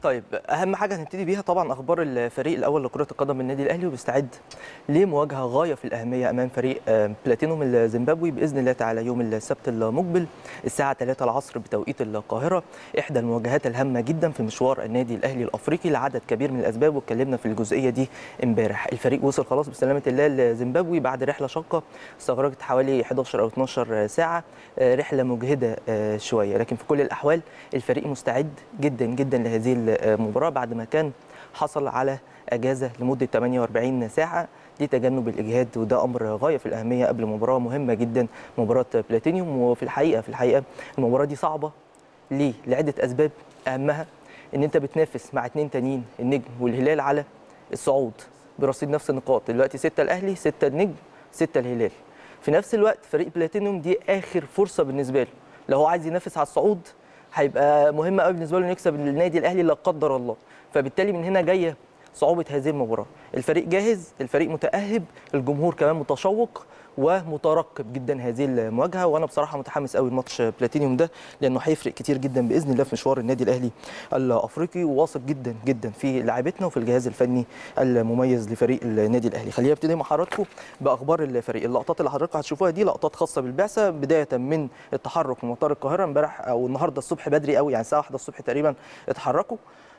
طيب اهم حاجه هنبتدي بيها طبعا اخبار الفريق الاول لكره القدم النادي الاهلي وبيستعد لمواجهه غايه في الاهميه امام فريق آه، بلاتينوم الزيمبابوي باذن الله تعالى يوم السبت المقبل الساعه 3 العصر بتوقيت القاهره احدى المواجهات الهامه جدا في مشوار النادي الاهلي الافريقي لعدد كبير من الاسباب واتكلمنا في الجزئيه دي امبارح الفريق وصل خلاص بسلامه الله لزيمبابوي بعد رحله شاقه استغرقت حوالي 11 او 12 ساعه آه، رحله مجهده آه، شويه لكن في كل الاحوال الفريق مستعد جدا جدا لهذه المباراه بعد ما كان حصل على اجازه لمده 48 ساعه لتجنب الاجهاد وده امر غايه في الاهميه قبل مباراه مهمه جدا مباراه بلاتينيوم وفي الحقيقه في الحقيقه المباراه دي صعبه ليه؟ لعده اسباب اهمها ان انت بتنافس مع اثنين تانيين النجم والهلال على الصعود برصيد نفس النقاط دلوقتي سته الاهلي سته النجم سته الهلال في نفس الوقت فريق بلاتينيوم دي اخر فرصه بالنسبه له لو هو عايز ينافس على الصعود هيبقى مهم قوي بالنسبه له إنه يكسب النادي الاهلي لا قدر الله فبالتالي من هنا جايه صعوبه هذه المباراه الفريق جاهز الفريق متاهب الجمهور كمان متشوق ومترقب جدا هذه المواجهه وانا بصراحه متحمس قوي لماتش بلاتينيوم ده لانه هيفرق كتير جدا باذن الله في مشوار النادي الاهلي الافريقي وواثق جدا جدا في لاعبتنا وفي الجهاز الفني المميز لفريق النادي الاهلي خلينا نبتدي مع حضراتكم باخبار الفريق اللقطات اللي حضراتكم هتشوفوها دي لقطات خاصه بالبعثه بدايه من التحرك من مطار القاهره امبارح او النهارده الصبح بدري قوي يعني الساعه 1 الصبح تقريبا اتحركوا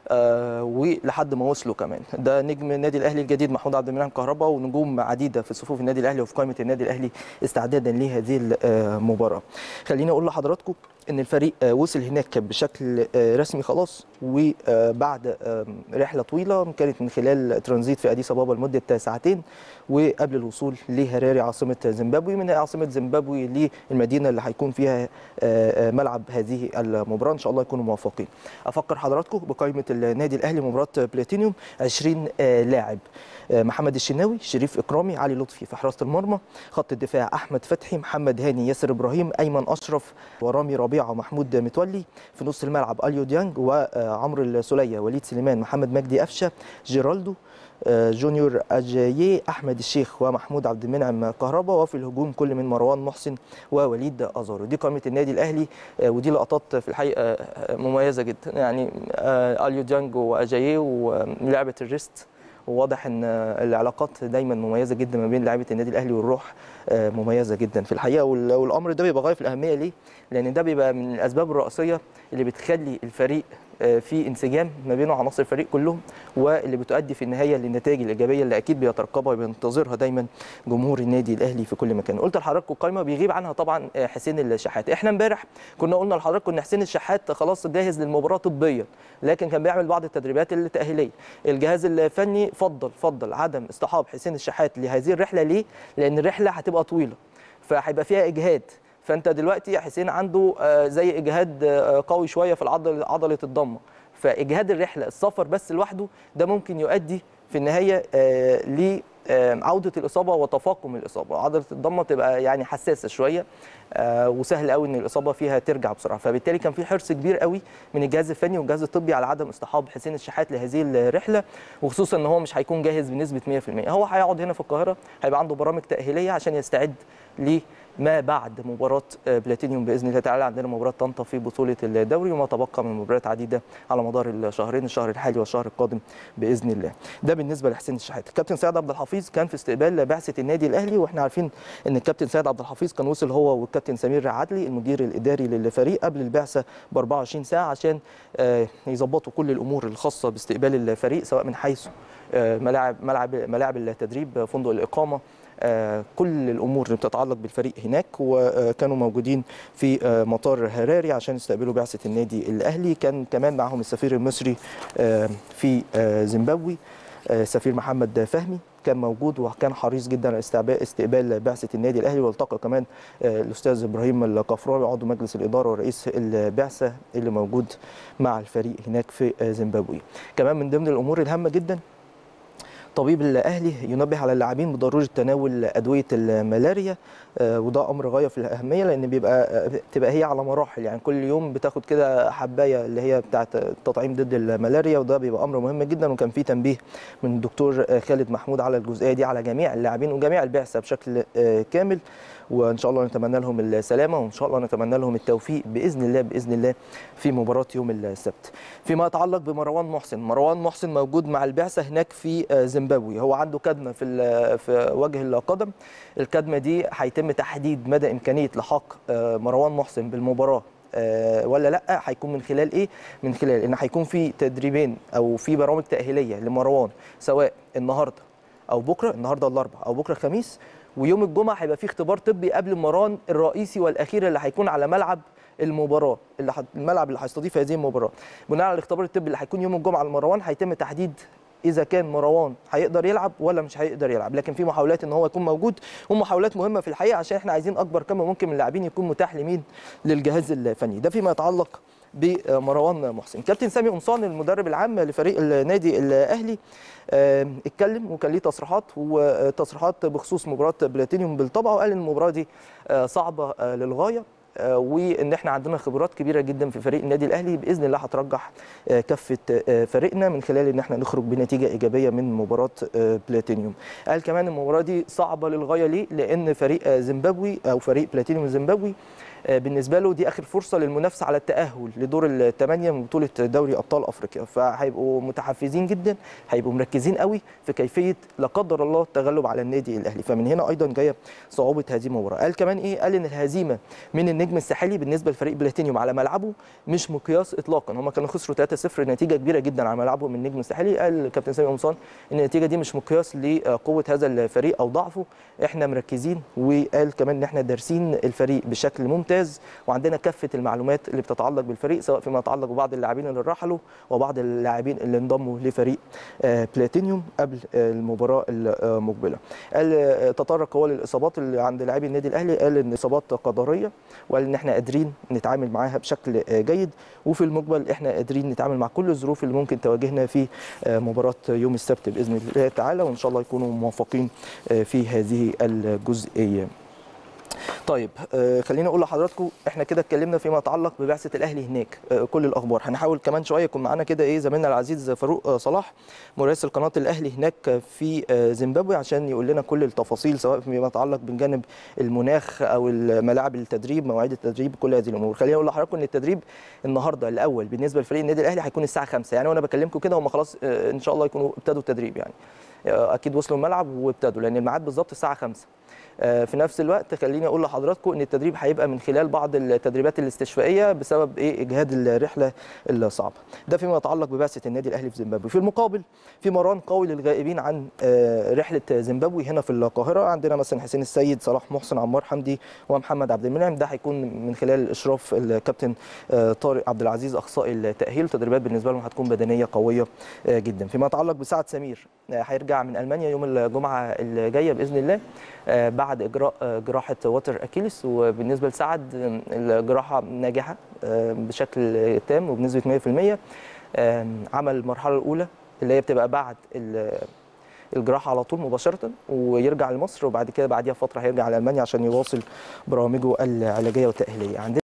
آه ولحد ما وصلوا كمان ده نجم النادي الاهلي الجديد محمود عبد المنعم كهربا ونجوم عديده في صفوف النادي الاهلي وفي قائمه النادي الاهلي استعدادا لهذه المباراه خليني اقول لحضراتكم ان الفريق آه، وصل هناك بشكل آه، رسمي خلاص وبعد رحله طويله كانت من خلال ترانزيت في اديس ابابا لمده ساعتين وقبل الوصول لهراري عاصمه زيمبابوي من عاصمه زيمبابوي للمدينه اللي هيكون فيها آه، آه، ملعب هذه المباراه ان شاء الله يكونوا موفقين افكر حضراتكم بقائمه النادي الاهلي مباراه بلاتينيوم 20 آه، لاعب آه، محمد الشناوي شريف اكرامي علي لطفي في حراسه المرمى خط الدفاع احمد فتحي محمد هاني ياسر ابراهيم ايمن اشرف ورامي ربيعه ومحمود متولي في نص الملعب اليو ديانج وعمرو السوليه وليد سليمان محمد مجدي قفشه جيرالدو آه، جونيور اجاييه احمد الشيخ ومحمود عبد المنعم كهربا وفي الهجوم كل من مروان محسن ووليد ازارو دي قائمه النادي الاهلي آه، ودي لقطات في الحقيقه آه، مميزه جدا يعني آه، اليو ديانج واجاييه ولعبه الريست وواضح ان العلاقات دايما مميزه جدا ما بين لعيبه النادي الاهلي والروح آه، مميزه جدا في الحقيقه وال- والامر ده بيبقى غايه في الاهميه ليه؟ لان ده بيبقى من الاسباب الرئيسيه اللي بتخلي الفريق آه، في انسجام ما بينه عناصر الفريق كلهم واللي بتؤدي في النهايه للنتائج الايجابيه اللي اكيد بيترقبها وبينتظرها دايما جمهور النادي الاهلي في كل مكان قلت لحضراتكم القائمه بيغيب عنها طبعا آه، حسين الشحات احنا امبارح كنا قلنا لحضراتكم ان حسين الشحات خلاص جاهز للمباراه طبيا لكن كان بيعمل بعض التدريبات التاهيليه الجهاز الفني فضل فضل عدم اصطحاب حسين الشحات لهذه الرحله ليه لان الرحله هتبقى طويله فهيبقى فيها اجهاد فانت دلوقتي يا حسين عنده آه، زي اجهاد آه، قوي شويه في العضل عضله الضمه فاجهاد الرحله السفر بس لوحده ده ممكن يؤدي في النهايه آه، ل آه، عوده الاصابه وتفاقم الاصابه عضله الضمه تبقى يعني حساسه شويه آه، وسهل قوي ان الاصابه فيها ترجع بسرعه فبالتالي كان في حرص كبير قوي من الجهاز الفني والجهاز الطبي على عدم اصطحاب حسين الشحات لهذه الرحله وخصوصا ان هو مش هيكون جاهز بنسبه 100% هو هيقعد هنا في القاهره هيبقى عنده برامج تاهيليه عشان يستعد لما بعد مباراه آه، بلاتينيوم باذن الله تعالى عندنا مباراه طنطا في بطوله الدوري وما تبقى من مباريات عديده على مدار الشهرين الشهر الحالي والشهر القادم باذن الله ده بالنسبه لحسين الشحات الكابتن سيد عبد الحفيظ كان في استقبال بعثه النادي الاهلي واحنا عارفين ان الكابتن سيد عبد الحفيظ كان وصل هو والكابتن سمير عدلي المدير الاداري للفريق قبل البعثه ب 24 ساعه عشان آه، يظبطوا كل الامور الخاصه باستقبال الفريق سواء من حيث آه، ملاعب ملعب ملاعب التدريب فندق الاقامه آه، كل الامور اللي بتتعلق بالفريق هناك وكانوا موجودين في آه، مطار هراري عشان يستقبلوا بعثه النادي الاهلي كان كمان معهم السفير المصري آه، في آه، زيمبابوي آه، سفير محمد فهمي كان موجود وكان حريص جدا على استقبال استقبال بعثه النادي الاهلي والتقى كمان آه، الاستاذ ابراهيم الكفراوي عضو مجلس الاداره ورئيس البعثه اللي موجود مع الفريق هناك في آه، زيمبابوي كمان من ضمن الامور الهامه جدا طبيب الاهلي ينبه على اللاعبين بضروره تناول ادويه الملاريا آه، وده امر غايه في الاهميه لان بيبقى آه، بتبقى هي على مراحل يعني كل يوم بتاخد كده حبايه اللي هي بتاعه التطعيم ضد الملاريا وده بيبقى امر مهم جدا وكان في تنبيه من الدكتور آه، خالد محمود على الجزئيه دي على جميع اللاعبين وجميع البعثه بشكل آه، كامل وان شاء الله نتمنى لهم السلامه وان شاء الله نتمنى لهم التوفيق باذن الله باذن الله في مباراه يوم السبت فيما يتعلق بمروان محسن مروان محسن موجود مع البعثه هناك في زيمبابوي هو عنده كدمه في في وجه القدم الكدمه دي هيتم تحديد مدى امكانيه لحاق مروان محسن بالمباراه ولا لا هيكون من خلال ايه من خلال ان هيكون في تدريبين او في برامج تاهيليه لمروان سواء النهارده او بكره النهارده الاربعاء او بكره الخميس ويوم الجمعه هيبقى في اختبار طبي قبل المران الرئيسي والاخير اللي هيكون على ملعب المباراه اللي حد... الملعب اللي هيستضيف هذه المباراه بناء على الاختبار الطبي اللي هيكون يوم الجمعه لمروان هيتم تحديد اذا كان مروان هيقدر يلعب ولا مش هيقدر يلعب لكن في محاولات ان هو يكون موجود ومحاولات مهمه في الحقيقه عشان احنا عايزين اكبر كم ممكن من اللاعبين يكون متاح لمين للجهاز الفني ده فيما يتعلق بمروان محسن كابتن سامي قمصان المدرب العام لفريق النادي الاهلي اتكلم وكان ليه تصريحات وتصريحات بخصوص مباراه بلاتينيوم بالطبع وقال ان المباراه دي صعبه للغايه وان احنا عندنا خبرات كبيره جدا في فريق النادي الاهلي باذن الله هترجح كفه فريقنا من خلال ان احنا نخرج بنتيجه ايجابيه من مباراه بلاتينيوم قال كمان المباراه دي صعبه للغايه ليه لان فريق زيمبابوي او فريق بلاتينيوم زيمبابوي بالنسبه له دي اخر فرصه للمنافسه على التاهل لدور الثمانيه من بطوله دوري ابطال افريقيا فهيبقوا متحفزين جدا هيبقوا مركزين قوي في كيفيه لا قدر الله التغلب على النادي الاهلي فمن هنا ايضا جايه صعوبه هذه المباراه قال كمان ايه قال ان الهزيمه من النجم الساحلي بالنسبه لفريق بلاتينيوم على ملعبه مش مقياس اطلاقا هم كانوا خسروا 3-0 نتيجه كبيره جدا على ملعبهم من النجم الساحلي قال كابتن سامي قمصان ان النتيجه دي مش مقياس لقوه هذا الفريق او ضعفه احنا مركزين وقال كمان ان احنا دارسين الفريق بشكل ممتاز وعندنا كافه المعلومات اللي بتتعلق بالفريق سواء فيما يتعلق ببعض اللاعبين اللي رحلوا وبعض اللاعبين اللي انضموا لفريق بلاتينيوم قبل المباراه المقبله. قال تطرق هو للاصابات اللي عند لاعبي النادي الاهلي قال ان اصابات قدريه وقال ان احنا قادرين نتعامل معاها بشكل جيد وفي المقبل احنا قادرين نتعامل مع كل الظروف اللي ممكن تواجهنا في مباراه يوم السبت باذن الله تعالى وان شاء الله يكونوا موفقين في هذه الجزئيه. طيب آه خليني اقول لحضراتكم احنا كده اتكلمنا فيما يتعلق ببعثه الاهلي هناك آه كل الاخبار هنحاول كمان شويه يكون معانا كده ايه زميلنا العزيز فاروق آه صلاح مراسل قناه الاهلي هناك في آه زيمبابوي عشان يقول لنا كل التفاصيل سواء فيما يتعلق بجانب المناخ او ملاعب التدريب مواعيد التدريب كل هذه الامور خليني اقول لحضراتكم ان التدريب النهارده الاول بالنسبه لفريق النادي الاهلي هيكون الساعه 5 يعني وانا بكلمكم كده هم خلاص آه ان شاء الله يكونوا ابتدوا التدريب يعني آه اكيد وصلوا الملعب وابتدوا لان الميعاد بالظبط الساعه 5 في نفس الوقت خليني اقول لحضراتكم ان التدريب هيبقى من خلال بعض التدريبات الاستشفائيه بسبب ايه اجهاد الرحله الصعبه ده فيما يتعلق ببعثه النادي الاهلي في زيمبابوي في المقابل في مران قوي للغائبين عن رحله زيمبابوي هنا في القاهره عندنا مثلا حسين السيد صلاح محسن عمار حمدي ومحمد عبد المنعم ده هيكون من خلال اشراف الكابتن طارق عبد العزيز اخصائي التاهيل التدريبات بالنسبه لهم هتكون بدنيه قويه جدا فيما يتعلق بسعد سمير هيرجع من المانيا يوم الجمعه الجايه باذن الله بعد اجراء جراحه وتر اكيلس وبالنسبه لسعد الجراحه ناجحه بشكل تام وبنسبه 100% عمل المرحله الاولى اللي هي بتبقى بعد الجراحه على طول مباشره ويرجع لمصر وبعد كده بعديها فتره هيرجع لالمانيا عشان يواصل برامجه العلاجيه والتاهيليه عندنا